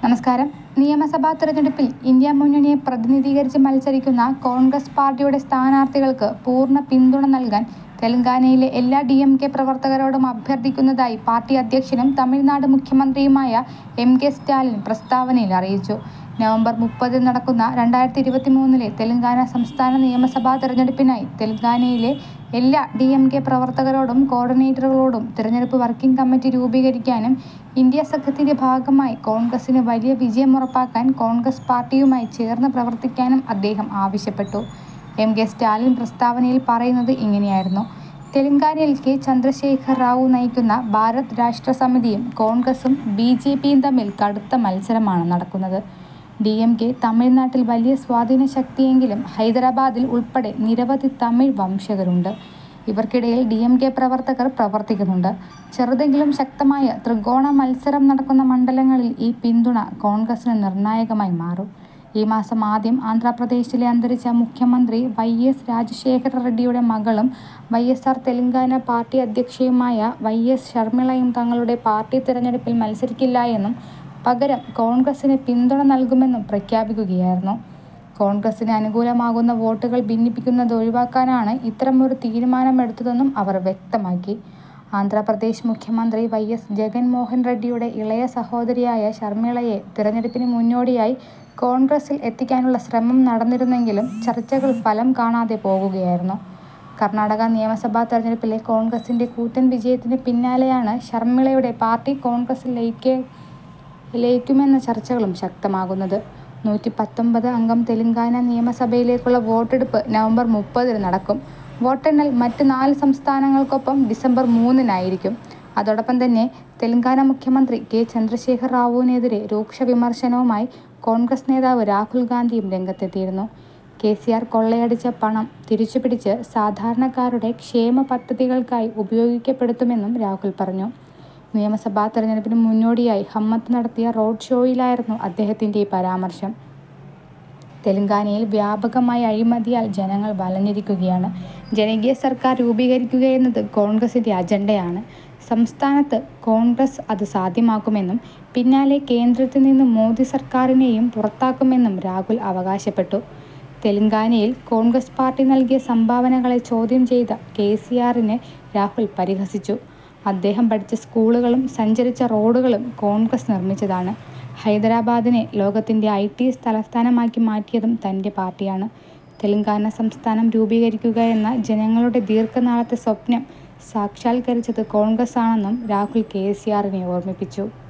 നമസ്കാരം നിയമസഭാ തെരഞ്ഞെടുപ്പിൽ ഇന്ത്യ മുന്നണിയെ പ്രതിനിധീകരിച്ച് മത്സരിക്കുന്ന കോൺഗ്രസ് പാർട്ടിയുടെ സ്ഥാനാർത്ഥികൾക്ക് പൂർണ്ണ പിന്തുണ നൽകാൻ തെലങ്കാനയിലെ എല്ലാ ഡി എം കെ പ്രവർത്തകരോടും അഭ്യർത്ഥിക്കുന്നതായി പാർട്ടി അധ്യക്ഷനും തമിഴ്നാട് മുഖ്യമന്ത്രിയുമായ എം കെ സ്റ്റാലിൻ പ്രസ്താവനയിൽ അറിയിച്ചു നവംബർ മുപ്പതിന് നടക്കുന്ന രണ്ടായിരത്തി ഇരുപത്തി മൂന്നിലെ തെലങ്കാന സംസ്ഥാന നിയമസഭാ തെരഞ്ഞെടുപ്പിനായി തെലങ്കാനയിലെ എല്ലാ ഡി എം കെ പ്രവർത്തകരോടും കോർഡിനേറ്ററുകളോടും തിരഞ്ഞെടുപ്പ് വർക്കിംഗ് കമ്മിറ്റി രൂപീകരിക്കാനും ഇന്ത്യ സഖ്യത്തിന്റെ ഭാഗമായി കോൺഗ്രസിന് വലിയ വിജയം ഉറപ്പാക്കാൻ കോൺഗ്രസ് പാർട്ടിയുമായി ചേർന്ന് പ്രവർത്തിക്കാനും അദ്ദേഹം ആവശ്യപ്പെട്ടു എം കെ സ്റ്റാലിൻ പ്രസ്താവനയിൽ പറയുന്നത് ഇങ്ങനെയായിരുന്നു തെലങ്കാനയിൽ കെ ചന്ദ്രശേഖർ റാവു നയിക്കുന്ന ഭാരത് രാഷ്ട്ര സമിതിയും കോൺഗ്രസും ബി ജെ പിയും തമ്മിൽ കടുത്ത മത്സരമാണ് നടക്കുന്നത് ഡി എം കെ തമിഴ്നാട്ടിൽ വലിയ സ്വാധീന ശക്തിയെങ്കിലും ഹൈദരാബാദിൽ ഉൾപ്പെടെ നിരവധി തമിഴ് വംശജരുണ്ട് ഇവർക്കിടയിൽ ഡി എം കെ പ്രവർത്തകർ പ്രവർത്തിക്കുന്നുണ്ട് ചെറുതെങ്കിലും ശക്തമായ ത്രികോണ മത്സരം നടക്കുന്ന മണ്ഡലങ്ങളിൽ ഈ പിന്തുണ കോൺഗ്രസിന് നിർണായകമായി മാറും ഈ മാസം ആദ്യം ആന്ധ്രാപ്രദേശിലെ അന്തരിച്ച മുഖ്യമന്ത്രി വൈ എസ് രാജശേഖര റെഡ്ഡിയുടെ മകളും Y S R Telangana party അധ്യക്ഷയുമായ വൈ എസ് ഷർമിളയും തങ്ങളുടെ പാർട്ടി തിരഞ്ഞെടുപ്പിൽ മത്സരിക്കില്ല എന്നും പകരം കോൺഗ്രസിന് പിന്തുണ നൽകുമെന്നും പ്രഖ്യാപിക്കുകയായിരുന്നു കോൺഗ്രസിന് അനുകൂലമാകുന്ന വോട്ടുകൾ ഭിന്നിപ്പിക്കുന്നത് ഒഴിവാക്കാനാണ് ഇത്തരമൊരു തീരുമാനമെടുത്തതെന്നും അവർ വ്യക്തമാക്കി ആന്ധ്രാപ്രദേശ് മുഖ്യമന്ത്രി വൈ എസ് ജഗൻമോഹൻ റെഡ്ഡിയുടെ ഇളയ സഹോദരിയായ ഷർമിളയെ തിരഞ്ഞെടുപ്പിന് മുന്നോടിയായി കോൺഗ്രസിൽ എത്തിക്കാനുള്ള ശ്രമം നടന്നിരുന്നെങ്കിലും ചർച്ചകൾ ഫലം കാണാതെ പോകുകയായിരുന്നു കർണാടക നിയമസഭാ തെരഞ്ഞെടുപ്പിലെ കോൺഗ്രസിന്റെ കൂറ്റൻ വിജയത്തിന് പിന്നാലെയാണ് ഷർമിളയുടെ പാർട്ടി കോൺഗ്രസിൽ ലയിക്കെ ലയിക്കുമെന്ന ചർച്ചകളും ശക്തമാകുന്നത് നൂറ്റി പത്തൊമ്പത് അംഗം തെലങ്കാന നിയമസഭയിലേക്കുള്ള വോട്ടെടുപ്പ് നവംബർ മുപ്പതിന് നടക്കും വോട്ടെണ്ണൽ മറ്റ് നാല് സംസ്ഥാനങ്ങൾക്കൊപ്പം ഡിസംബർ മൂന്നിനായിരിക്കും അതോടൊപ്പം തന്നെ തെലങ്കാന മുഖ്യമന്ത്രി കെ ചന്ദ്രശേഖർ റാവുവിനെതിരെ രൂക്ഷ വിമർശനവുമായി കോൺഗ്രസ് നേതാവ് രാഹുൽ ഗാന്ധിയും രംഗത്തെത്തിയിരുന്നു കെ സി ആർ കൊള്ളയടിച്ച പണം തിരിച്ചുപിടിച്ച് സാധാരണക്കാരുടെ ക്ഷേമ പദ്ധതികൾക്കായി ഉപയോഗിക്കപ്പെടുത്തുമെന്നും രാഹുൽ പറഞ്ഞു നിയമസഭാ തെരഞ്ഞെടുപ്പിന് മുന്നോടിയായി ഹമ്മത്ത് നടത്തിയ റോഡ് ഷോയിലായിരുന്നു അദ്ദേഹത്തിൻ്റെ ഈ പരാമർശം തെലങ്കാനയിൽ വ്യാപകമായ അഴിമതിയാൽ ജനങ്ങൾ വലഞ്ഞിരിക്കുകയാണ് ജനകീയ സർക്കാർ രൂപീകരിക്കുക എന്നത് കോൺഗ്രസിൻ്റെ അജണ്ടയാണ് സംസ്ഥാനത്ത് കോൺഗ്രസ് അത് സാധ്യമാക്കുമെന്നും പിന്നാലെ കേന്ദ്രത്തിൽ നിന്ന് മോദി സർക്കാരിനെയും പുറത്താക്കുമെന്നും രാഹുൽ അവകാശപ്പെട്ടു തെലങ്കാനയിൽ കോൺഗ്രസ് പാർട്ടി നൽകിയ സംഭാവനകളെ ചോദ്യം ചെയ്ത കെ സി ആറിനെ രാഹുൽ പരിഹസിച്ചു അദ്ദേഹം പഠിച്ച സ്കൂളുകളും സഞ്ചരിച്ച റോഡുകളും കോൺഗ്രസ് നിർമ്മിച്ചതാണ് ഹൈദരാബാദിനെ ലോകത്തിൻ്റെ ഐ ടി തലസ്ഥാനമാക്കി മാറ്റിയതും തൻ്റെ പാർട്ടിയാണ് തെലങ്കാന സംസ്ഥാനം രൂപീകരിക്കുക എന്ന ജനങ്ങളുടെ ദീർഘനാളത്തെ സ്വപ്നം സാക്ഷാത്കരിച്ചത് കോൺഗ്രസ് ആണെന്നും രാഹുൽ കെ സി ആറിനെ ഓർമ്മിപ്പിച്ചു